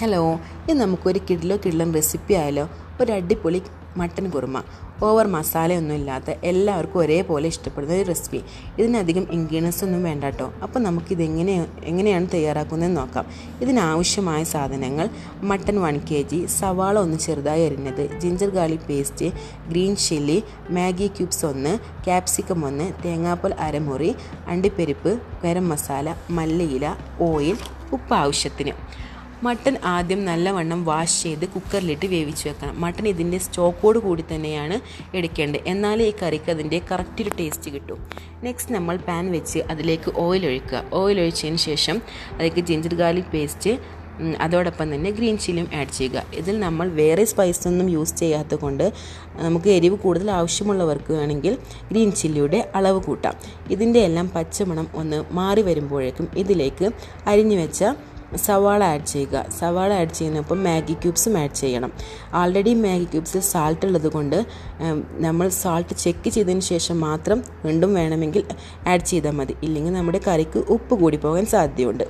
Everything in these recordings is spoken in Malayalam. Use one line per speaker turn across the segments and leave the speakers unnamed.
ഹലോ ഇത് നമുക്കൊരു കിഡിലോ കിഡിലൻ റെസിപ്പി ആയാലോ ഒരു അടിപൊളി മട്ടൻ കുറുമ ഓവർ മസാലയൊന്നും ഇല്ലാത്ത എല്ലാവർക്കും ഒരേപോലെ ഇഷ്ടപ്പെടുന്ന ഒരു റെസിപ്പി ഇതിനധികം ഇൻഗ്രീഡിയൻസ് ഒന്നും വേണ്ട കേട്ടോ അപ്പോൾ നമുക്കിത് എങ്ങനെ എങ്ങനെയാണ് തയ്യാറാക്കുന്നതെന്ന് നോക്കാം ഇതിനാവശ്യമായ സാധനങ്ങൾ മട്ടൻ വൺ കെ ജി സവാള ഒന്ന് ചെറുതായി അരിഞ്ഞത് ginger garlic paste green chilli Maggi cubes ഒന്ന് ക്യാപ്സിക്കം ഒന്ന് തേങ്ങാപ്പാൽ അരമുറി അണ്ടിപ്പരിപ്പ് ഗരം മസാല മല്ലിയില ഓയിൽ ഉപ്പ് ആവശ്യത്തിന് മട്ടൻ ആദ്യം നല്ലവണ്ണം വാഷ് ചെയ്ത് കുക്കറിലിട്ട് വേവിച്ച് വെക്കണം മട്ടൻ ഇതിൻ്റെ സ്റ്റോക്കോട് കൂടി തന്നെയാണ് എടുക്കേണ്ടത് എന്നാലേ ഈ കറിക്ക് അതിൻ്റെ കറക്റ്റ് ഒരു ടേസ്റ്റ് കിട്ടും നെക്സ്റ്റ് നമ്മൾ പാൻ വെച്ച് അതിലേക്ക് ഓയിൽ ഒഴിക്കുക ഓയിൽ ഒഴിച്ചതിന് ശേഷം അതിലേക്ക് ജിഞ്ചർ ഗാർലിക് പേസ്റ്റ് ഉം, അതോടൊപ്പം തന്നെ ഗ്രീൻ ചില്ലിയും ആഡ് ചെയ്യുക ഇതിൽ നമ്മൾ വേറെ സ്പൈസ് ഒന്നും യൂസ് ചെയ്യാത്തത് കൊണ്ട് നമുക്ക് എരിവ് കൂടുതൽ ആവശ്യമുള്ളവർക്ക് വേണമെങ്കിൽ ഗ്രീൻ ചില്ലിയുടെ അളവ് കൂട്ടാം ഇതിൻ്റെ എല്ലാം പച്ചമണം ഒന്ന് മാറി വരുമ്പോഴേക്കും ഇതിലേക്ക് അരിഞ്ഞു വെച്ച സവാള ആഡ് ചെയ്യുക സവാള ആഡ് ചെയ്യുന്നപ്പം മാഗി ക്യൂബ്സും ആഡ് ചെയ്യണം ആൾറെഡി മാഗി ക്യൂബ്സിൽ സാൾട്ട് ഉള്ളത് കൊണ്ട് ഉം, നമ്മൾ സാൾട്ട് ചെക്ക് ചെയ്തതിന് ശേഷം മാത്രം വീണ്ടും വേണമെങ്കിൽ ആഡ് ചെയ്താൽ മതി ഇല്ലെങ്കിൽ നമ്മുടെ കറിക്ക് ഉപ്പ് കൂടി പോകാൻ സാധ്യതയുണ്ട്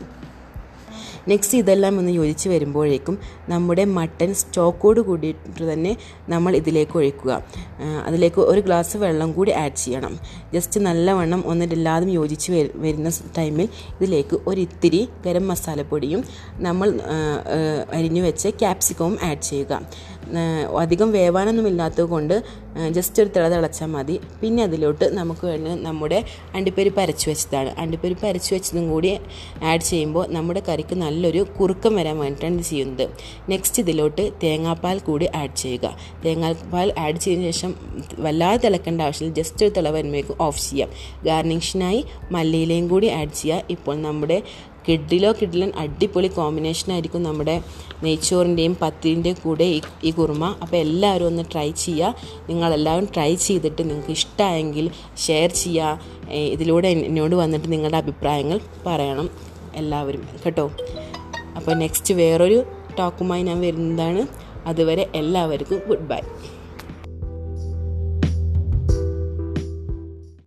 നെക്സ്റ്റ് ഇതെല്ലാം ഒന്ന് യോജിച്ച് വരുമ്പോഴേക്കും നമ്മുടെ മട്ടൻ സ്റ്റോക്കോട് കൂടിയിട്ട് തന്നെ നമ്മൾ ഇതിലേക്ക് ഒഴിക്കുക ആ, അതിലേക്ക് ഒരു ഗ്ലാസ് വെള്ളം കൂടി ആഡ് ചെയ്യണം ജസ്റ്റ് നല്ലവണ്ണം ഒന്നില്ലാതും യോജിച്ച് വരു- വരുന്ന സ് ടൈമിൽ ഇതിലേക്ക് ഒരു ഇത്തിരി ഗരം മസാലപ്പൊടിയും നമ്മൾ ആ, ആ, അരിഞ്ഞു വെച്ച ക്യാപ്സിക്കവും ആഡ് ചെയ്യുക ആ, അധികം വേവാനൊന്നും ഇല്ലാത്തത് കൊണ്ട് ജസ്റ്റ് ഒരു തിള തിളച്ചാൽ മതി പിന്നെ അതിലോട്ട് നമുക്ക് വേണ്ട നമ്മുടെ അണ്ടിപ്പരിപ്പ് അരച്ച് വെച്ചതാണ് അണ്ടിപ്പരിപ്പ് അരച്ച് വെച്ചതും കൂടി ആഡ് ചെയ്യുമ്പോൾ നമ്മുടെ കറിക്ക് നല്ലൊരു കുറുക്കം വരാൻ വേണ്ടിയിട്ടാണ് ഇത് ചെയ്യുന്നത് നെക്സ്റ്റ് ഇതിലോട്ട് തേങ്ങാപ്പാൽ കൂടി ആഡ് ചെയ്യുക തേങ്ങാപ്പാൽ ആഡ് ചെയ്തതിന് ശേഷം വല്ലാതെ തിളക്കേണ്ട ആവശ്യമില്ല ജസ്റ്റ് ഒരു തിള വരുമ്പോഴേക്കും ഓഫ് ചെയ്യാം ഗാർണിഷിനായി മല്ലിയിലയും കൂടി ആഡ് ചെയ്യുക ഇപ്പോൾ നമ്മുടെ കിഡിലോ കിഡിലൻ അടിപൊളി കോമ്പിനേഷൻ ആയിരിക്കും നമ്മുടെ നെയ്ച്ചോറിൻ്റെയും പത്തിരിൻ്റെയും കൂടെ ഈ ഈ കുറുമ അപ്പോൾ എല്ലാവരും ഒന്ന് ട്രൈ ചെയ്യുക നിങ്ങളെല്ലാവരും ട്രൈ ചെയ്തിട്ട് നിങ്ങൾക്ക് ഇഷ്ടമായെങ്കിൽ ഷെയർ ചെയ്യുക ഏ, ഇതിലൂടെ എന്നോട് വന്നിട്ട് നിങ്ങളുടെ അഭിപ്രായങ്ങൾ പറയണം എല്ലാവരും കേട്ടോ അപ്പോൾ നെക്സ്റ്റ് വേറൊരു ടോക്കുമായി ഞാൻ വരുന്നതാണ് അതുവരെ എല്ലാവർക്കും ഗുഡ് ബൈ